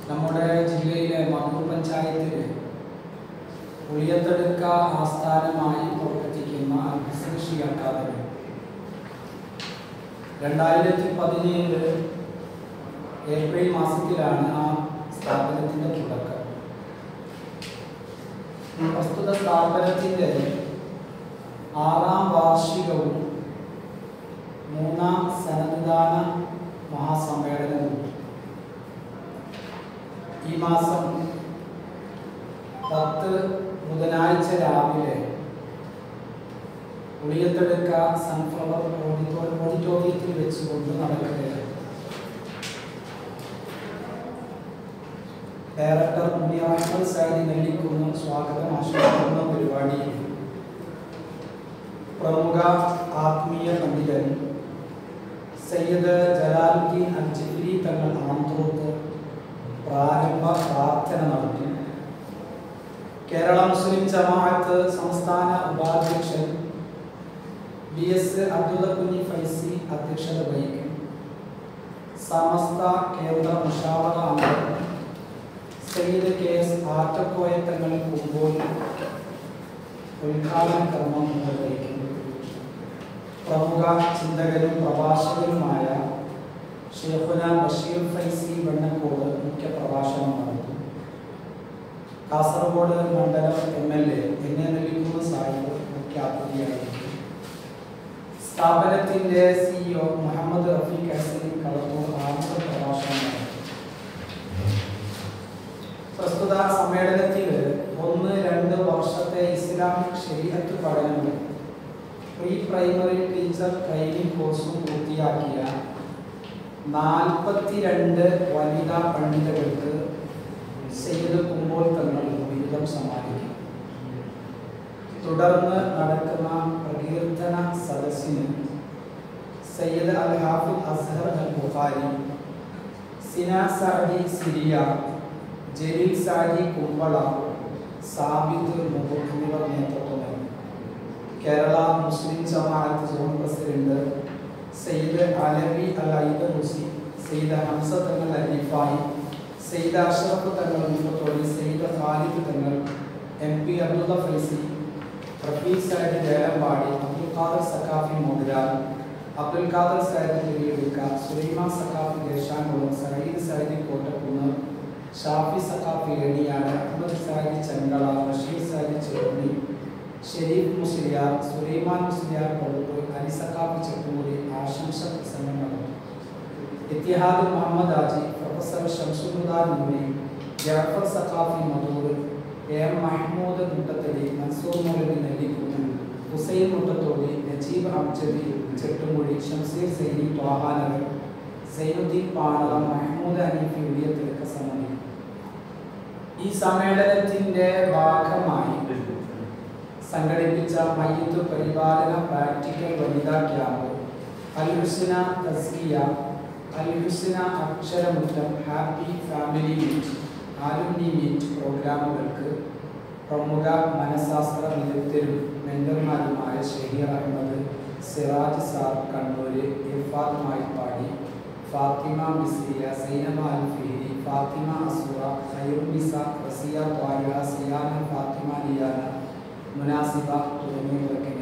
നമ്മുടെ ജില്ലയിലെ മധൂർ പഞ്ചായത്തിൽ ഉളിയത്തെടുക്ക ആസ്ഥാനമായി പ്രവർത്തിക്കുന്ന അൽഹസൃഷി അക്കാദമി രണ്ടായിരത്തി പതിനേഴ് ഏപ്രിൽ മാസത്തിലാണ് ആ സ്ഥാപനത്തിൻ്റെ തുടക്കം പ്രസ്തുത സ്ഥാപനത്തിൻ്റെ ആറാം വാർഷികവും മൂന്നാം സന്നദ്ധാന മഹാസമ്മേളനവും ഈ മാസം പത്ത് ബുധനാഴ്ച രാവിലെ ഉളിയത്തെടുക്ക സൺഫ്ലവർ ഓഡിറ്റോ- ഓഡിറ്റോറിയത്തിൽ വെച്ചുകൊണ്ട് നടക്കുകയാണ് ഡയറക്ടർ മുനിയ അഹമ്മദ് സൈദി നെല്ലിക്കുന്ന് സ്വാഗതം ആശംസിക്കുന്ന പരിപാടിയിൽ പ്രമുഖ ആത്മീയ പണ്ഡിതൻ സയ്യിദ് ജലാലുദ്ദീൻ അൽ ജിബ്രി തങ്ങൾ ആന്ത്രോത്ത് പ്രാരംഭ പ്രാർത്ഥന നടത്തി കേരള മുസ്ലിം ജമാഅത്ത് സംസ്ഥാന ഉപാധ്യക്ഷൻ ബി എസ് അബ്ദുള്ള കുഞ്ഞി ഫൈസി അധ്യക്ഷത വഹിക്കും സമസ്ത കേന്ദ്ര മുഷാവറ അംഗം സയ്യിദ് കെ എസ് ആറ്റക്കോയ തങ്ങൾ കുമ്പോൾ ഉദ്ഘാടന കർമ്മം നിർവഹിക്കും പ്രമുഖ ചിന്തകനും പ്രഭാഷകനുമായ ഷെയ്ഖുന ബഷീർ ഫൈസി വെണ്ണക്കോട് മുഖ്യ പ്രഭാഷണം നടത്തും കാസർഗോഡ് മണ്ഡലം എം എൽ എ എന്നെ നെല്ലിക്കുന്ന സാഹിബ് മുഖ്യാതിഥിയായിരിക്കും സ്ഥാപനത്തിന്റെ സിഇഒ മുഹമ്മദ് റഫീഖ് ഹസൻ കളത്തൂർ ആമുഖ പ്രഭാഷണം നടത്തും പ്രസ്തുത സമ്മേളനത്തിൽ ഒന്ന് രണ്ട് വർഷത്തെ ഇസ്ലാമിക് ശരീരത്ത് പഠനവും പ്രീ പ്രൈമറി ടീച്ചർ ട്രെയിനിങ് കോഴ്സും പൂർത്തിയാക്കിയ നാൽപ്പത്തിരണ്ട് വനിതാ പണ്ഡിതകൾക്ക് സയ്യിദ് കുമ്പോൾ തങ്ങൾ ബിരുദം സമ്മാനിക്കും തുടർന്ന് നടക്കുന്ന പ്രകീർത്തന സദസ്സിന് സയ്യിദ് അൽ ഹാഫിദ് അസ്ഹർ അൽ ബുഖാരി സിന സാദി സിരിയ ജലീൽ സാദി കുമ്പള സാബിദ് മുഹമ്മദ് എന്നിവർ നേതൃത്വം നൽകി Kerala Muslim Jamaat zone president Sayyid Alavi Al Aidarusi Sayyid Hamza Thangal അലിഫായി സയ്യിദ് അഷ്റഫ് തങ്ങൾ മുഫത്തോളി സയ്യിദ് ഖാലിദ് തങ്ങൾ എം പി അബ്ദുള്ള ഫൈസി റഫീഖ് സാഹിബ് ജയലമ്പാടി അബ്ദുൽ ഖാദർ സക്കാഫി മൊഗ്രാൽ അബ്ദുൽ ഖാദർ സാഹിബ് തിരിയെടുക്ക സുലൈമാൻ സക്കാഫി ദേശാംകുളം സയ്യിദ് സാഹിബ് കോട്ടക്കുന്ന് ഷാഫി സക്കാഫി ഏണിയാട് അഹമ്മദ് സാഹിബ് ചെങ്കള ബഷീർ സാഹിബ് ചെറുപടി ഷെരീഫ് മുസ്ലിയാർ സുലൈമാൻ മുസ്ലിയാർ കൊളുപ്പ് അലി സക്കാഫി ചെക്കുമുറി ആശംസ പ്രസംഗം നടന്നു Ittihad Muhammad Haji professor ഷംസുദ്ദാൻ Noori Jafar Saqafi Madhur A M Mahmood Muttathodi Mansoor Moulavi Nellikkunnu Hussain Muttathodi Najeeb Abjadi Chettumuzhi Shamseer Saini Thwahanagar Sainuddin Panara Mahmood Haneefi ഉളിയത്തിലൊക്കെ സംബന്ധിക്കും ഈ സമ്മേളനത്തിന്റെ ഭാഗമായി സംഘടിപ്പിച്ച മയ്യത്ത് പരിപാലന പ്രാക്ടിക്കൽ വനിതാ ക്യാമ്പ് അൽ ഹുസ്ന തസ്കിയ അൽ ഹുസ്ന അക്ഷരമുറ്റം happy family meet alumni meet പ്രോഗ്രാമുകൾക്ക് പ്രമുഖ മനഃശാസ്ത്ര വിദഗ്ധരും മെന്റർമാരുമായ ഷഹീർ അഹമ്മദ് സിറാജ് സാർ കണ്ണൂര് ഇർഫാദ് മായിപ്പാടി ഫാത്തിമ മിസ്രിയ സൈനബ അൽ ഫിഹിരി ഫാത്തിമ അസുറ ഖൈറുനിസ റസിയ ത്വാരിക സിയാന ഫാത്തിമ ലിയാന മുനാസിബ തുടങ്ങിയവർക്ക്